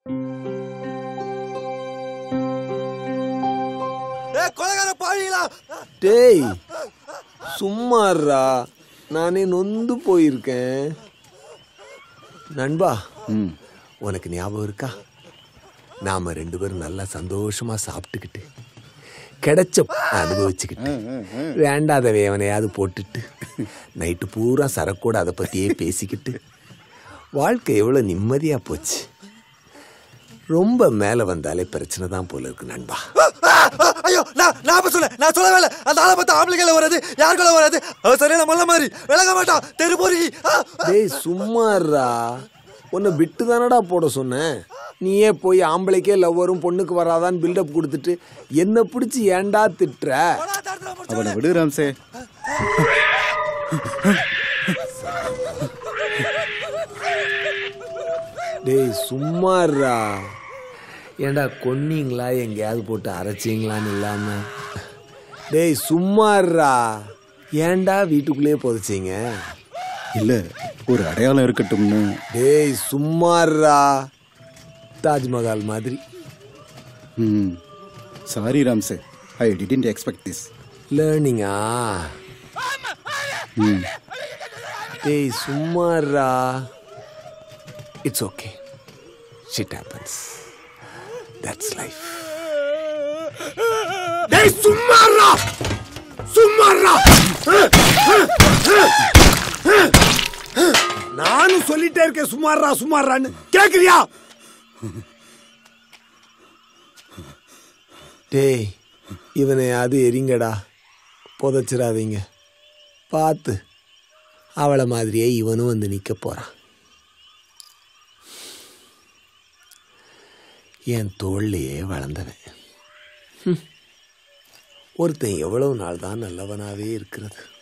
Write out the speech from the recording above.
ஏ கொலகார பாழிகளா டேய் சும்மாறா நானே நொந்து போயிருக்கேன் நண்பா ம் உனக்கு ஞாபகம் இருக்கா நாம ரெண்டு பேரும் நல்லா சந்தோஷமா சாப்பிட்டுக்கிட்டு கிடைச்ச அனுபவிச்சுக்கிட்டு வேண்டாத வேவனையாவது போட்டுட்டு நைட்டு பூரா சரக்கோட அதை பத்தியே பேசிக்கிட்டு வாழ்க்கை எவ்வளவு நிம்மதியா போச்சு ரொம்ப மேல வந்தாலே பிரச்சனை தான் போல இருக்கு நண்பா ஐயோ நான் நான் அப்ப சொல்ல நான் சொல்லவே இல்லை அந்த ஆளை பார்த்து ஆம்பளைகளை வராது யாருக்குள்ள வராது அவன் சரியான மல்ல மாதிரி விளங்க மாட்டான் தெருப்பொறி டேய் சும்மாறா உன்னை விட்டு தானடா போட சொன்னேன் நீயே போய் ஆம்பளைக்கே லவ்வரும் பொண்ணுக்கு வராதான்னு பில்டப் கொடுத்துட்டு என்ன பிடிச்சி ஏன்டா திட்டுற அவனை விடு ராம்சே டேய் சும்மாறா ஏன்டா கொன்னீங்களா எங்கேயாவது போட்டு அரைச்சிங்களான்னு இல்லாம டேய் சும்மாறா ஏன்டா வீட்டுக்குள்ளேயே புதைச்சிங்க இல்ல ஒரு அடையாளம் இருக்கட்டும்னு டேய் சும்மாறா தாஜ்மஹால் மாதிரி hmm sorry Ramsay I didn't expect this லேர்னிங்கா ம் டேய் சும்மாறா it's okay shit happens that's life டேய் சும்மாறா சும்மாறா நானும் சொல்லிட்டே இருக்கேன் சும்மாறா சும்மாறான்னு கேக்குறியா டேய் இவனை அது எரிங்கடா புதைச்சிடாதீங்க பார்த்து அவளை மாதிரியே இவனும் வந்து நிற்க போறான் என் தோல்லையே வளர்ந்தவன் ஹம். ஒருத்தன் எவ்வளவு நாள் தான் நல்லவனாவே இருக்கிறது